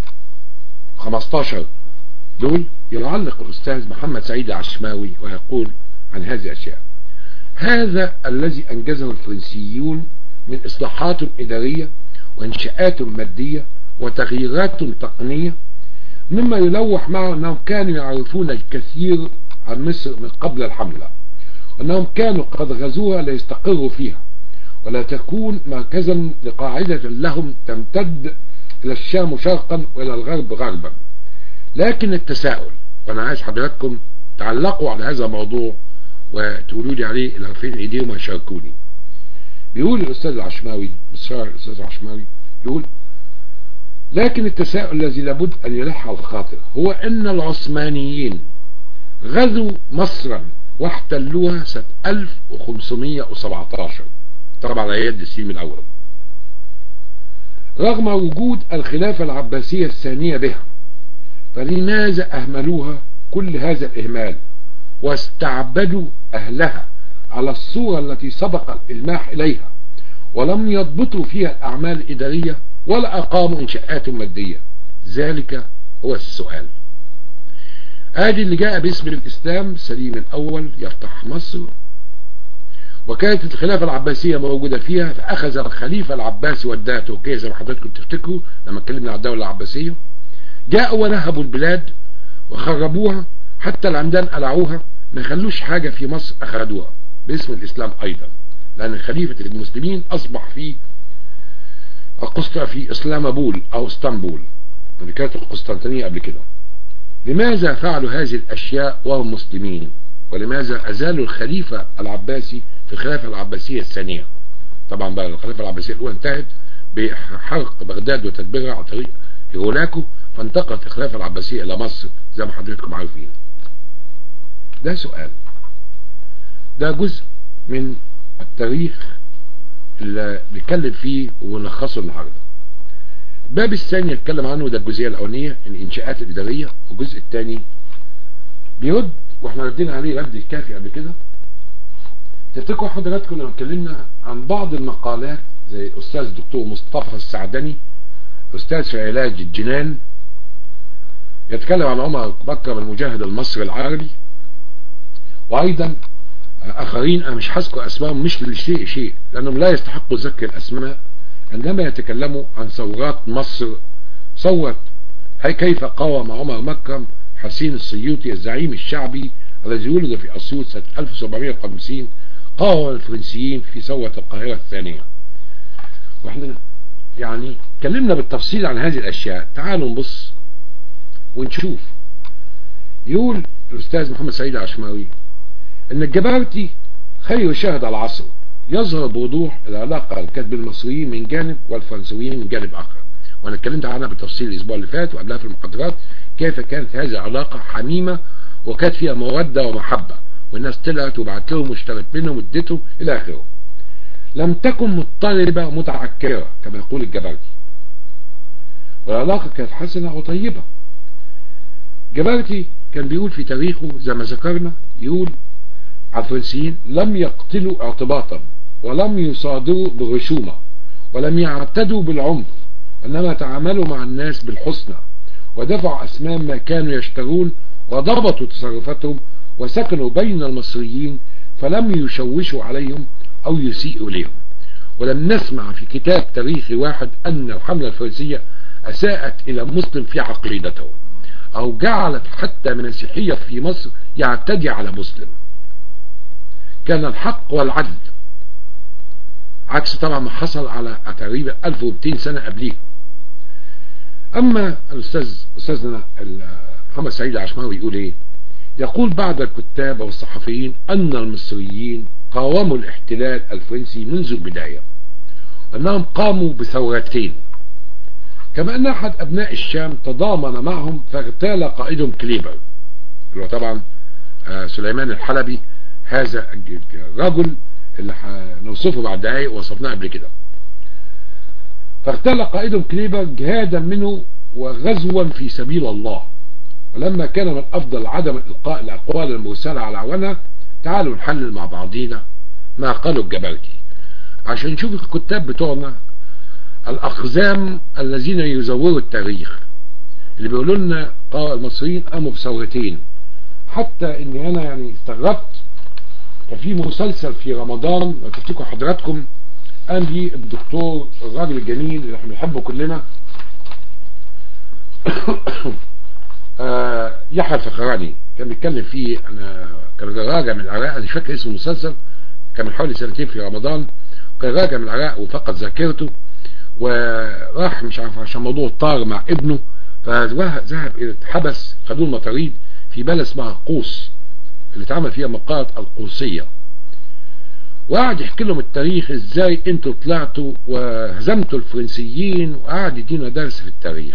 15 دول يعلق الأستاذ محمد سعيد العشماوي ويقول عن هذه الأشياء هذا الذي أنجزه الفرنسيون من إصلاحات إدارية وإنشاءات مادية وتغييرات تقنية مما يلوح معه أنهم كانوا يعرفون الكثير عن مصر من قبل الحملة وأنهم كانوا قد غزوها ليستقروا فيها ولا تكون مركزا لقاعدة لهم تمتد إلى الشام شرقا وإلى الغرب غربا لكن التساؤل وأنا عايز حضراتكم تعلقوا على هذا الموضوع وتقولوا لي عليه إلى فين إيديهم ويشاركوني بيقول الأستاذ العشماوي مصر الأستاذ العشماوي يقول لكن التساؤل الذي لابد أن يلح على الخاطر هو أن العثمانيين غزوا مصرا واحتلوها سنة 1517 طبعا على يد السليم الأول رغم وجود الخلافة العباسية الثانية بها فلماذا أهملوها كل هذا الإهمال واستعبدوا أهلها على الصورة التي سبق الإلماح إليها ولم يضبطوا فيها الأعمال الإدارية ولا أقاموا إنشاءات مادية ذلك هو السؤال ادي اللي جاء باسم الإسلام سليم الأول يفتح مصر وكانت الخلافة العباسية موجودة فيها فأخذ الخليفة العباسي وداها تركيا زي ما حضراتكم تفتكروا لما اتكلمنا عن الدولة العباسية جاءوا ونهبوا البلاد وخربوها حتى العمدان قلعوها ما يخلوش حاجة في مصر أخذوها باسم الإسلام أيضا لأن خليفة المسلمين أصبح في القسطة في إسلامبول أو اسطنبول اللي كانت القسطنطينية قبل كده لماذا فعلوا هذه الأشياء وهم مسلمين ولماذا أزالوا الخليفة العباسي في الخلافة العباسية الثانية طبعا بقى الخلافة العباسية الأولى انتهت بحرق بغداد وتدبيرها عن طريق هولاكو فانتقلت الخلافة العباسية إلى مصر زي ما حضرتكم عارفين ده سؤال ده جزء من التاريخ اللي بيتكلم فيه ونلخصه النهارده الباب الثاني يتكلم عنه ده الجزئيه الاولانيه الانشاءات الاداريه والجزء الثاني بيرد واحنا ردينا عليه رد كافي قبل كده تفتكروا حضراتكم لما اتكلمنا عن بعض المقالات زي الاستاذ الدكتور مصطفى السعدني استاذ في علاج الجنان يتكلم عن عمر بكر المجاهد المصري العربي وايضا اخرين انا مش هذكر اسمائهم مش لشيء شيء لانهم لا يستحقوا ذكر الاسماء عندما يتكلموا عن ثورات مصر ثورة هي كيف قاوم عمر مكرم حسين السيوطي الزعيم الشعبي الذي ولد في اسيوط سنة 1750 قاوم الفرنسيين في ثورة القاهرة الثانية واحنا يعني اتكلمنا بالتفصيل عن هذه الاشياء تعالوا نبص ونشوف يقول الاستاذ محمد سعيد العشماوي ان الجبارتي خير شاهد على العصر يظهر بوضوح العلاقة اللي كانت بين المصريين من جانب والفرنسويين من جانب اخر وانا اتكلمت عنها بالتفصيل الاسبوع اللي فات وقبلها في المحاضرات كيف كانت هذه العلاقة حميمة وكانت فيها مودة ومحبة والناس طلعت وبعت لهم واشترت منهم واديتهم الى اخره لم تكن مضطربة متعكرة كما يقول الجبارتي والعلاقة كانت حسنة وطيبة جبارتي كان بيقول في تاريخه زي ما ذكرنا يقول على الفرنسيين لم يقتلوا اعتباطا ولم يصادروا بغشومة ولم يعتدوا بالعنف وإنما تعاملوا مع الناس بالحسنى ودفعوا أسمام ما كانوا يشترون وضبطوا تصرفاتهم وسكنوا بين المصريين فلم يشوشوا عليهم أو يسيئوا إليهم ولم نسمع في كتاب تاريخي واحد أن الحملة الفرنسية أساءت إلى مسلم في عقيدته أو جعلت حتى من المسيحية في مصر يعتدي على مسلم كان الحق والعدل عكس طبعا ما حصل على تقريبا 1200 سنة قبليه أما الأستاذ أستاذنا محمد سعيد العشماوي يقول إيه يقول بعض الكتاب والصحفيين أن المصريين قاوموا الاحتلال الفرنسي منذ البداية أنهم قاموا بثورتين كما أن أحد أبناء الشام تضامن معهم فاغتال قائدهم كليبر اللي هو طبعا سليمان الحلبي هذا الرجل اللي هنوصفه بعد دقايق وصفناه قبل كده فاغتال قائدهم كليبر جهادا منه وغزوا في سبيل الله ولما كان من أفضل عدم إلقاء الأقوال المرسلة على عونها تعالوا نحلل مع بعضينا ما قاله الجبرتي عشان نشوف الكتاب بتوعنا الأقزام الذين يزوروا التاريخ اللي بيقولوا لنا المصريين قاموا بثورتين حتى ان انا يعني استغربت كان في مسلسل في رمضان لو تفتكروا حضراتكم قام بيه الدكتور الراجل الجميل اللي احنا بنحبه كلنا آه يحيى الفخراني كان بيتكلم فيه انا كان راجع من العراق انا مش فاكر اسم المسلسل كان من حوالي سنتين في رمضان كان راجع من العراق وفقد ذاكرته وراح مش عارف عشان موضوع طار مع ابنه فذهب اتحبس خدوه المطاريد في بلد اسمها قوس اللي اتعمل فيها مقاطع القوسية وقعد يحكي لهم التاريخ ازاي انتوا طلعتوا وهزمتوا الفرنسيين وقعد يدينا درس في التاريخ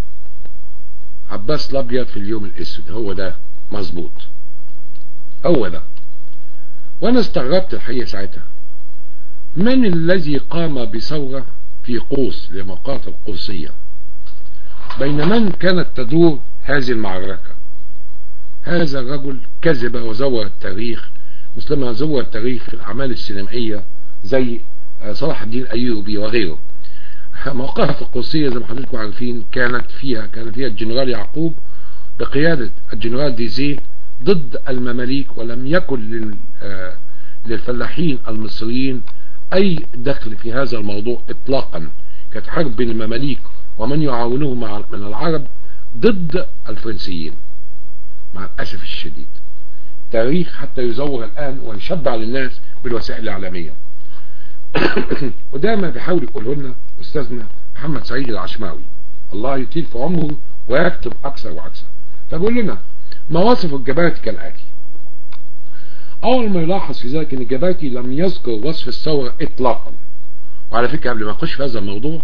عباس الابيض في اليوم الاسود هو ده مظبوط هو ده وانا استغربت الحقيقة ساعتها من الذي قام بثورة في قوس لمقاطع القوسية بين من كانت تدور هذه المعركة هذا الرجل كذب وزور التاريخ مثلما زور التاريخ في الأعمال السينمائية زي صلاح الدين أيوبي وغيره موقعة القوسية زي ما حضرتكم عارفين كانت فيها كان فيها الجنرال يعقوب بقيادة الجنرال ديزي ضد المماليك ولم يكن للفلاحين المصريين أي دخل في هذا الموضوع إطلاقا كانت حرب بين المماليك ومن يعاونهم من العرب ضد الفرنسيين مع الأسف الشديد تاريخ حتى يزور الآن ويشبع للناس بالوسائل الإعلامية وده ما بيحاول يقوله لنا أستاذنا محمد سعيد العشماوي الله يطيل في عمره ويكتب أكثر وأكثر فبيقول لنا مواصف الجبارتي كالآتي أول ما يلاحظ في ذلك أن الجبارتي لم يذكر وصف الثورة إطلاقا وعلى فكرة قبل ما أخش في هذا الموضوع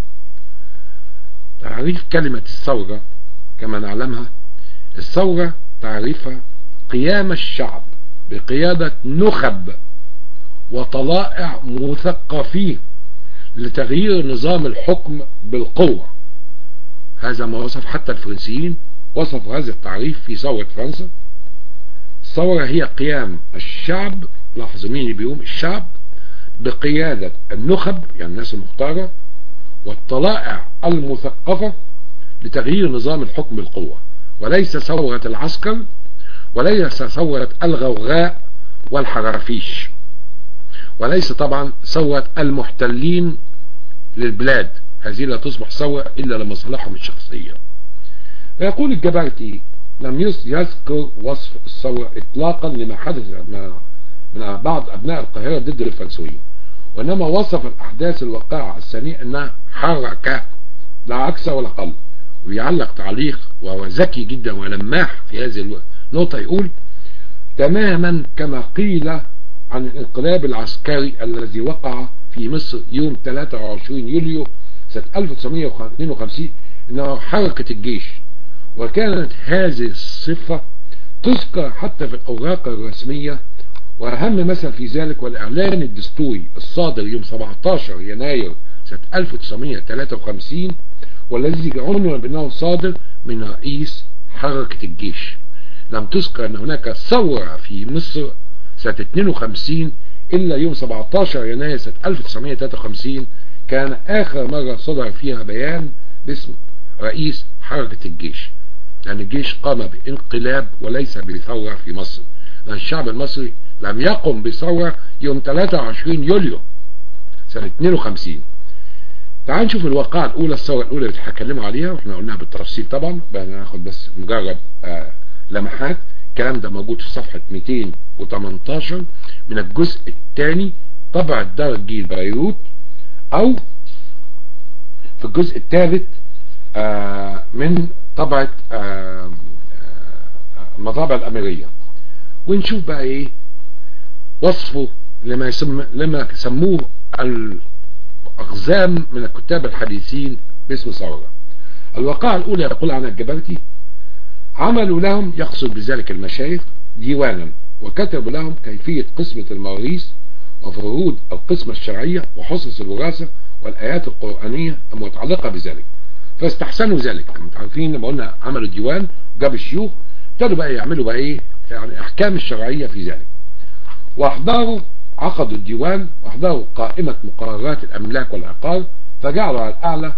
تعريف كلمة الثورة كما نعلمها الثورة تعريفها قيام الشعب بقيادة نخب وطلائع مثقفين لتغيير نظام الحكم بالقوة هذا ما وصف حتى الفرنسيين وصفوا هذا التعريف في ثورة فرنسا الثورة هي قيام الشعب لاحظوا مين اللي بيقوم الشعب بقيادة النخب يعني الناس المختارة والطلائع المثقفة لتغيير نظام الحكم بالقوة وليس ثورة العسكر وليس ثورة الغوغاء والحرافيش وليس طبعا ثورة المحتلين للبلاد هذه لا تصبح ثورة إلا لمصالحهم الشخصية ويقول الجبرتي لم يذكر وصف الثورة إطلاقا لما حدث من بعض أبناء القاهرة ضد الفرنسويين وإنما وصف الأحداث الواقعة الثانية أنها حركة لا أكثر ولا أقل ويعلق تعليق وهو ذكي جدا ولماح في هذه النقطة يقول تماما كما قيل عن الانقلاب العسكري الذي وقع في مصر يوم 23 يوليو سنة 1952 انه حركة الجيش وكانت هذه الصفة تذكر حتى في الأوراق الرسمية وأهم مثل في ذلك والإعلان الدستوري الصادر يوم 17 يناير سنة 1953 والذي عنوان بأنه صادر من رئيس حركة الجيش لم تذكر أن هناك ثورة في مصر سنة 52 إلا يوم 17 يناير سنة 1953 كان آخر مرة صدر فيها بيان باسم رئيس حركة الجيش لأن يعني الجيش قام بانقلاب وليس بثورة في مصر لأن الشعب المصري لم يقم بثورة يوم 23 يوليو سنة 52 تعال نشوف الواقعة الأولى الثورة الأولى اللي هتكلموا عليها واحنا قلناها بالتفصيل طبعا بقى ناخد بس مجرد آه لمحات الكلام ده موجود في صفحة 218 من الجزء الثاني طبع دار الجيل بيروت أو في الجزء الثالث آه من طبعة آه المطابع الأميرية ونشوف بقى ايه وصفه لما يسم لما سموه الأقزام من الكتاب الحديثين باسم ثورة الواقعة الأولى يقول عنها الجبرتي عملوا لهم يقصد بذلك المشايخ ديوانا وكتبوا لهم كيفية قسمة المواريث وفروض القسمة الشرعية وحصص الوراثة والآيات القرآنية المتعلقة بذلك فاستحسنوا ذلك انتوا عارفين لما قلنا عملوا ديوان جاب الشيوخ ابتدوا بقى يعملوا بقى ايه يعني احكام الشرعية في ذلك واحضروا عقدوا الديوان واحضروا قائمة مقررات الاملاك والعقار فجعلوا على الاعلى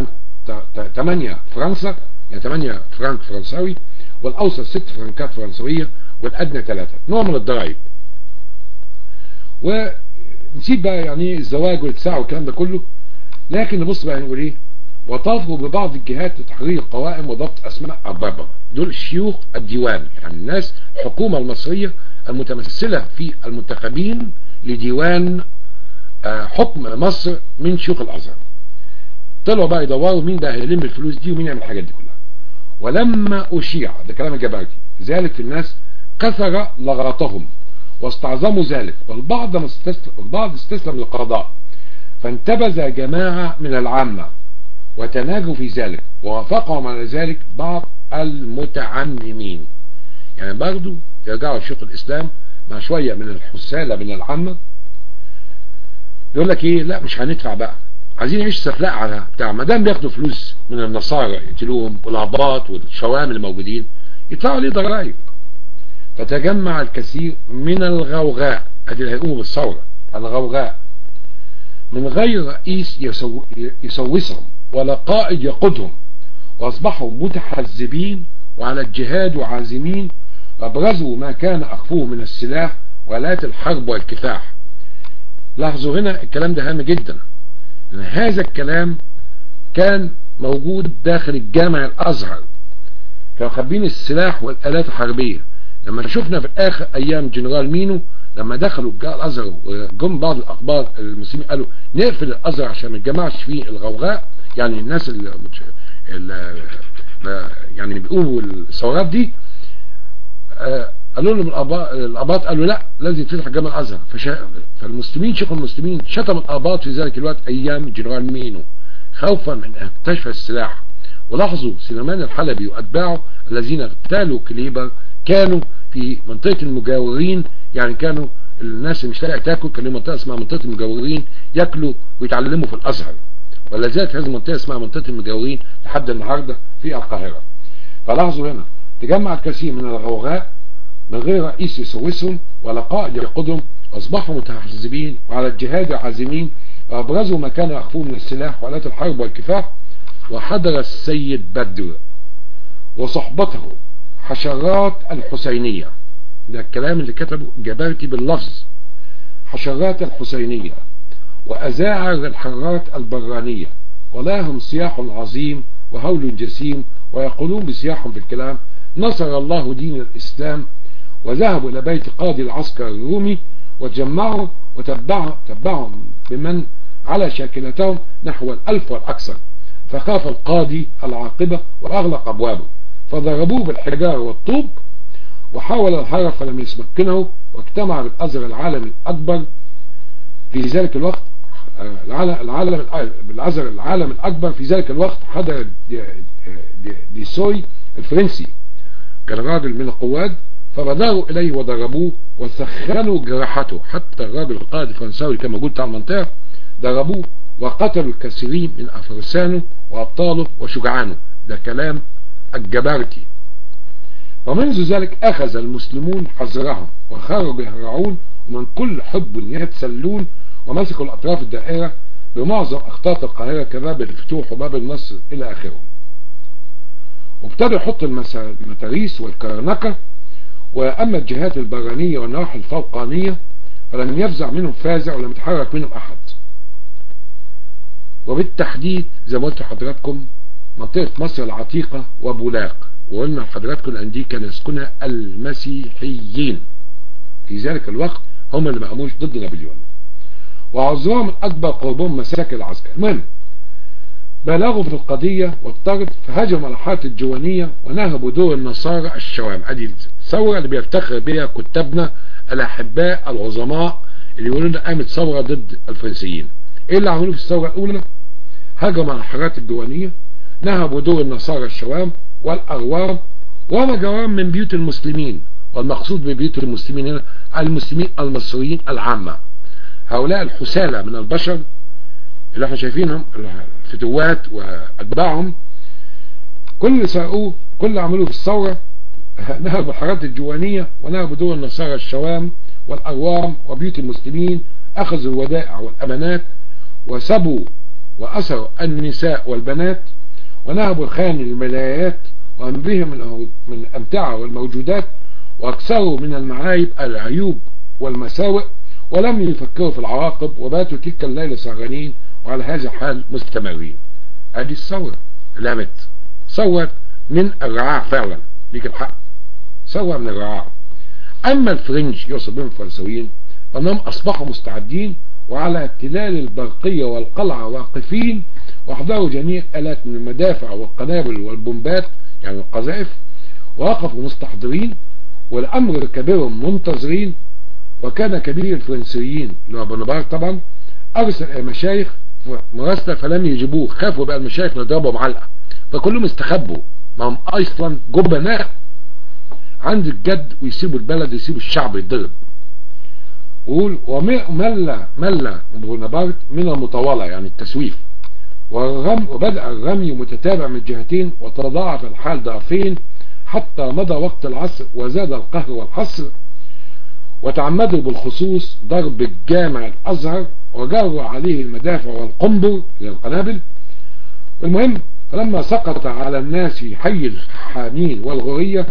8 فرنسا يعني 8 فرنك فرنساوي والاوسط 6 فرنكات فرنسوية والادنى 3 نوع من الضرائب ونسيب بقى يعني الزواج والاتساع والكلام ده كله لكن نبص بقى نقول ايه وطالبوا ببعض الجهات لتحرير القوائم وضبط اسماء اربابها دول شيوخ الديوان يعني الناس الحكومة المصرية المتمثلة في المنتخبين لديوان حكم مصر من شيوخ الازهر طلعوا بقى يدوروا مين ده هيلم الفلوس دي ومين يعمل الحاجات دي كلها ولما اشيع ده كلام الجبارتي ذلك في الناس كثر لغطهم واستعظموا ذلك والبعض استسلم البعض استسلم للقضاء فانتبذ جماعة من العامة وتناجوا في ذلك ووافقهم على ذلك بعض المتعممين يعني برضو يرجعوا شيوخ الإسلام مع شوية من الحسالة من العامة يقول لك ايه لا مش هندفع بقى عايزين نعيش سفلاء على بتاع ما دام بياخدوا فلوس من النصارى يقتلوهم والعباط والشوام الموجودين يدفعوا عليه ضرائب فتجمع الكثير من الغوغاء ادي اللي هيقوموا بالثوره الغوغاء من غير رئيس يسو يسوسهم ولا قائد يقودهم واصبحوا متحزبين وعلى الجهاد وعازمين وابرزوا ما كان اخفوه من السلاح والات الحرب والكفاح لاحظوا هنا الكلام ده هام جدا لان هذا الكلام كان موجود داخل الجامع الازهر كانوا خابين السلاح والالات الحربيه لما شفنا في اخر ايام جنرال مينو لما دخلوا الازهر وجم بعض الاخبار المسلمين قالوا نقفل الازهر عشان ما يتجمعش فيه الغوغاء يعني الناس اللي, اللي يعني بيقولوا الثورات دي قالوا لهم الاباط قالوا لا لازم يتفتح جامع الازهر فالمسلمين شيخ المسلمين شتم الاباط في ذلك الوقت ايام جنرال مينو خوفا من ان يكتشف السلاح ولاحظوا سليمان الحلبي واتباعه الذين اغتالوا كليبر كانوا في منطقة المجاورين يعني كانوا الناس اللي مش لاقي تاكل كان لهم منطقة اسمها منطقة المجاورين ياكلوا ويتعلموا في الازهر ولا زالت هذه المنطقة اسمها منطقة المجاورين لحد النهاردة في القاهرة فلاحظوا هنا تجمع الكثير من الغوغاء من غير رئيس يسوسهم ولا قائد يقودهم أصبحوا متحزبين وعلى الجهاد عازمين وأبرزوا ما كانوا يخفوه من السلاح وآلات الحرب والكفاح وحضر السيد بدر وصحبته حشرات الحسينية ده الكلام اللي كتبه جبرتي باللفظ حشرات الحسينية وأزاعر الحرات البرانية ولهم صياح عظيم وهول جسيم ويقولون بصياحهم في الكلام نصر الله دين الإسلام وذهبوا إلى بيت قاضي العسكر الرومي وتجمعوا وتبعوا تبعهم بمن على شاكلتهم نحو الألف والأكثر فخاف القاضي العاقبة وأغلق أبوابه فضربوه بالحجار والطوب وحاول الهرب فلم يسمكنه واجتمع بالأزر العالم الأكبر في ذلك الوقت العالم بالأزر العالم الأكبر في ذلك الوقت حضر دي, دي, دي سوي الفرنسي كان راجل من القواد فبدأوا إليه وضربوه وسخنوا جراحته حتى الراجل القائد الفرنساوي اللي كان موجود بتاع المنطقة ضربوه وقتلوا الكثيرين من أفرسانه وأبطاله وشجعانه ده كلام الجبارتي ومنذ ذلك أخذ المسلمون حذرهم وخرجوا يهرعون ومن كل حب يتسلون ومسكوا الأطراف الدائرة بمعظم أخطاط القاهرة كباب الفتوح وباب النصر إلى آخره وابتدوا يحطوا المتاريس والكرنكة وأما الجهات البرانية والنواحي الفوقانية فلم يفزع منهم فازع ولم يتحرك منهم أحد وبالتحديد زي ما قلت لحضراتكم منطقة مصر العتيقة وبولاق وقلنا لحضراتكم الأن دي كان يسكنها المسيحيين في ذلك الوقت هم اللي ما قاموش ضد نابليون وعذرهم الأكبر قربهم مساكن العسكر المهم بلغوا في القضية والطرد فهاجموا على حالة الجوانية ونهبوا دور النصارى الشوام ادي الثورة اللي بيفتخر بها كتابنا الأحباء العظماء اللي يقولوا لنا قامت ثورة ضد الفرنسيين ايه اللي عملوه في الثورة الأولى هاجموا على الحارات الجوانية نهبوا دور النصارى الشوام والأغوام وما جرام من بيوت المسلمين والمقصود ببيوت المسلمين هنا المسلمين المصريين العامة هؤلاء الحسالة من البشر اللي احنا شايفينهم الفتوات واتباعهم كل اللي سرقوه كل اللي عملوه في الثورة نهبوا الحارات الجوانية ونهبوا دول النصارى الشوام والأغوام وبيوت المسلمين أخذوا الودائع والأمانات وسبوا وأسروا النساء والبنات ونهبوا الخان الملايات وأن بهم من الأمتعة والموجودات وأكثروا من المعايب العيوب والمساوئ ولم يفكروا في العواقب وباتوا تلك الليلة سهرانين وعلى هذا الحال مستمرين ادي الثورة لامت ثورة من الرعاع فعلا ليك الحق ثورة من الرعاع اما الفرنج يوصل بهم الفرنسويين فانهم اصبحوا مستعدين وعلى تلال البرقية والقلعة واقفين واحضروا جميع الات من المدافع والقنابل والبومبات يعني القذائف ووقفوا مستحضرين والامر كبيرهم منتظرين وكان كبير الفرنسيين اللي هو بونابرت طبعا ارسل مشايخ مراسلة فلم يجيبوه خافوا بقى المشايخ نضربهم علقة فكلهم استخبوا ما هم اصلا جبناء عند الجد ويسيبوا البلد ويسيبوا الشعب يتضرب ويقول ومل مل بونابرت من المطاولة يعني التسويف والرم وبدأ الرمي متتابع من الجهتين وتضاعف الحال ضعفين حتى مضى وقت العصر وزاد القهر والحصر وتعمدوا بالخصوص ضرب الجامع الأزهر وجروا عليه المدافع والقنبر للقنابل المهم فلما سقط على الناس حي الحامين والغرية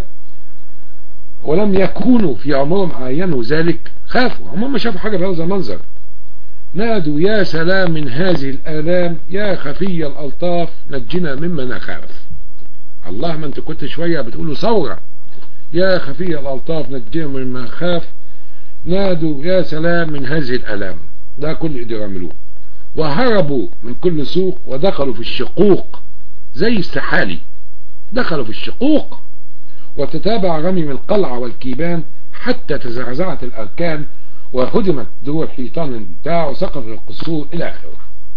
ولم يكونوا في عمرهم عاينوا ذلك خافوا هم ما شافوا حاجة بهذا المنظر نادوا يا سلام من هذه الآلام يا خفي الألطاف نجنا مما نخاف الله ما انت كنت شوية بتقولوا ثورة يا خفي الألطاف نجنا مما نخاف نادوا يا سلام من هذه الألام ده كل اللي يعملوه وهربوا من كل سوق ودخلوا في الشقوق زي السحالي دخلوا في الشقوق وتتابع رمي من القلعة والكيبان حتى تزعزعت الأركان وهدمت دور الحيطان بتاع وسقط القصور إلى آخره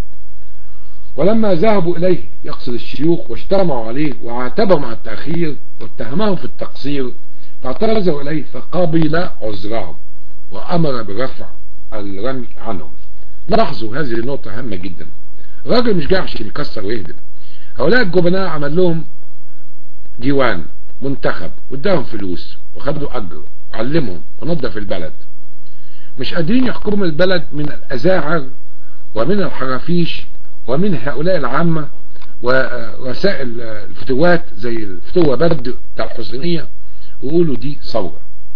ولما ذهبوا إليه يقصد الشيوخ واجتمعوا عليه وعاتبهم على التأخير واتهمهم في التقصير فاعترضوا إليه فقبل عذرهم وأمر برفع الرمي عنهم لاحظوا هذه النقطة هامة جدا الراجل مش جاي عشان يكسر ويهدم هؤلاء الجبناء عمل لهم ديوان منتخب واداهم فلوس وخدوا أجر علمهم ونظف البلد مش قادرين يحكموا البلد من الأزاعر ومن الحرافيش ومن هؤلاء العامة ووسائل الفتوات زي الفتوة برد بتاع الحسينية ويقولوا دي ثورة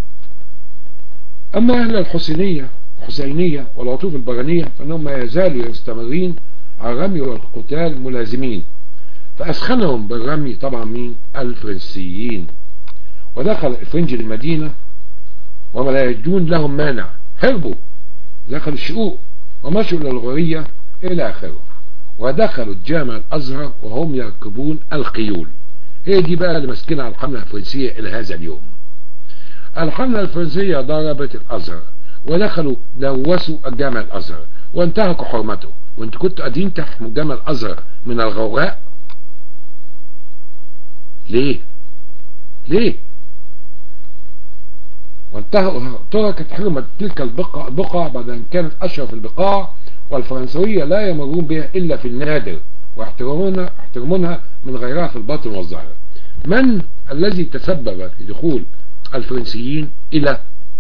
أما أهل الحسينية الحسينية والعطوف البرانية فإنهم ما يزالوا يستمرين على الرمي والقتال ملازمين فأسخنهم بالرمي طبعا مين الفرنسيين ودخل الفرنج المدينة وما لا يجدون لهم مانع هربوا دخلوا الشقوق ومشوا إلى الغورية إلى آخره ودخلوا الجامع الأزهر وهم يركبون الخيول هي دي بقى اللي ماسكين على الحملة الفرنسية إلى هذا اليوم الحملة الفرنسية ضربت الأزهر ودخلوا لوثوا الجامع الأزهر وانتهكوا حرمته وانتوا كنتوا قادرين تحموا الجامع الأزهر من الغوغاء ليه ليه وانتهوا تركت حرمة تلك البقع, البقع بعد أن كانت أشرف البقاع والفرنسوية لا يمرون بها إلا في النادر ويحترمونها يحترمونها من غيرها في الباطن والظاهر من الذي تسبب في دخول الفرنسيين إلى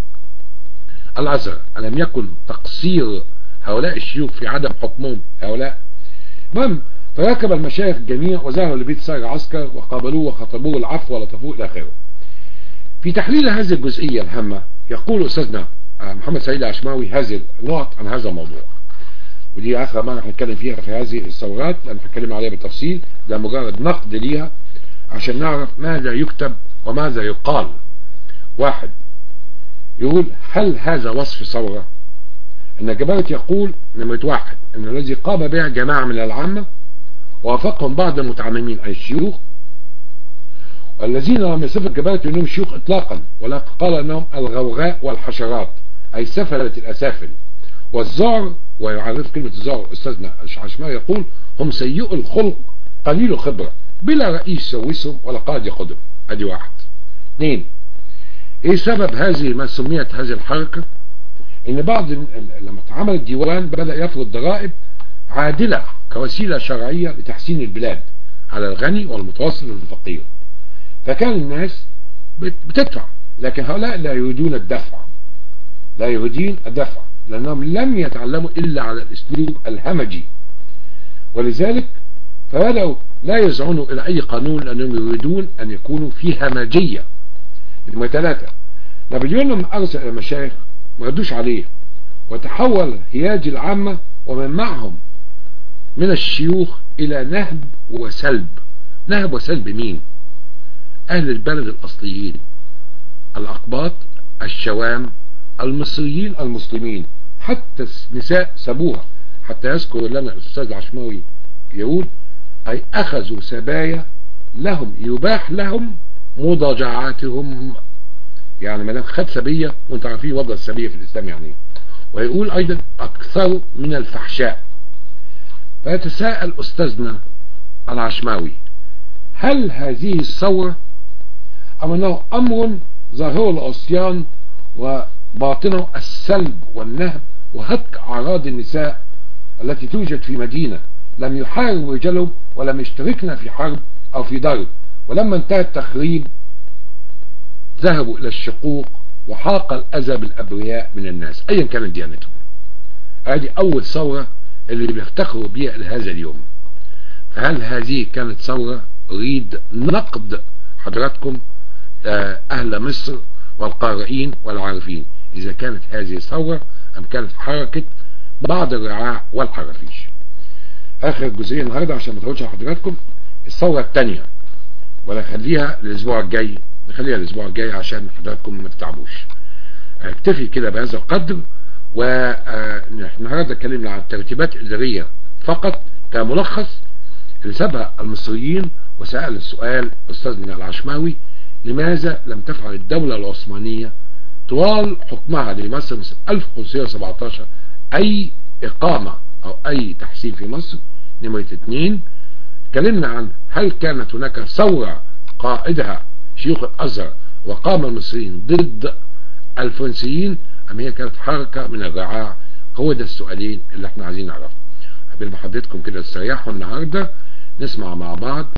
الأزهر ألم يكن تقصير هؤلاء الشيوخ في عدم حكمهم هؤلاء المهم فركب المشايخ الجميع وذهبوا لبيت سائر عسكر وقابلوه وخطبوه العفو ولطفوه إلى آخره في تحليل هذه الجزئية الهامة يقول أستاذنا محمد سعيد عشماوي هذه النقط عن هذا الموضوع ودي آخر مرة هنتكلم فيها في هذه الثورات لأن هنتكلم عليها بالتفصيل ده مجرد نقد ليها عشان نعرف ماذا يكتب وماذا يقال واحد يقول هل هذا وصف ثورة ان جبارة يقول نمرة واحد ان الذي قام بها جماعة من العامة ووافقهم بعض المتعممين اي الشيوخ والذين لم يصف جبارة انهم شيوخ اطلاقا ولكن قال انهم الغوغاء والحشرات اي سفلة الاسافل والزعر ويعرف كلمة الزعر استاذنا عشماء يقول هم سيء الخلق قليل الخبرة بلا رئيس يسوسهم ولا قائد يقودهم ادي واحد اثنين ايه سبب هذه ما سميت هذه الحركة ان بعض لما اتعمل الديوان بدأ يفرض ضرائب عادلة كوسيلة شرعية لتحسين البلاد على الغني والمتوسط والفقير فكان الناس بتدفع لكن هؤلاء لا يريدون الدفع لا يريدون الدفع لأنهم لم يتعلموا إلا على الأسلوب الهمجي ولذلك فبدأوا لا يزعونوا إلى أي قانون لأنهم يريدون أن يكونوا في همجية نمرة ثلاثة نابليون لما أرسل إلى المشايخ ما ردوش عليه وتحول هياج العامة ومن معهم من الشيوخ إلى نهب وسلب نهب وسلب مين أهل البلد الأصليين الأقباط الشوام المصريين المسلمين حتى النساء سابوها حتى يذكر لنا الأستاذ العشماوي يقول أي أخذوا سبايا لهم يباح لهم مضاجعاتهم يعني ما دام خد سبية وانت عارفين وضع السبية في الإسلام يعني ويقول أيضا أكثر من الفحشاء فيتساءل أستاذنا العشماوي هل هذه الثورة أم أنه أمر ظاهره العصيان وباطنه السلب والنهب وهتك أعراض النساء التي توجد في مدينة لم يحارب رجالهم ولم يشتركنا في حرب أو في ضرب ولما انتهى التخريب ذهبوا إلى الشقوق وحاق الأذى بالأبرياء من الناس أيا كانت ديانتهم هذه أول ثورة اللي بيفتخروا بها لهذا اليوم فهل هذه كانت ثورة أريد نقد حضراتكم أهل مصر والقارئين والعارفين إذا كانت هذه ثورة أم كانت حركة بعض الرعاع والحرافيش آخر جزئية النهاردة عشان ما تقولش حضراتكم الثورة الثانية ولا خليها الأسبوع الجاي نخليها الأسبوع الجاي عشان حضراتكم ما تتعبوش اكتفي كده بهذا القدر والنهارده اتكلمنا عن الترتيبات الإدارية فقط كملخص اللي سابها المصريين وسأل السؤال أستاذنا العشماوي لماذا لم تفعل الدولة العثمانية طوال حكمها لمصر من 1517 أي إقامة أو أي تحسين في مصر نمرة اثنين اتكلمنا عن هل كانت هناك ثورة قائدها شيوخ الأزهر وقام المصريين ضد الفرنسيين أم هي كانت حركة من الرعاع هو ده السؤالين اللي احنا عايزين نعرفهم قبل ما حضرتكم كده تستريحوا النهاردة نسمع مع بعض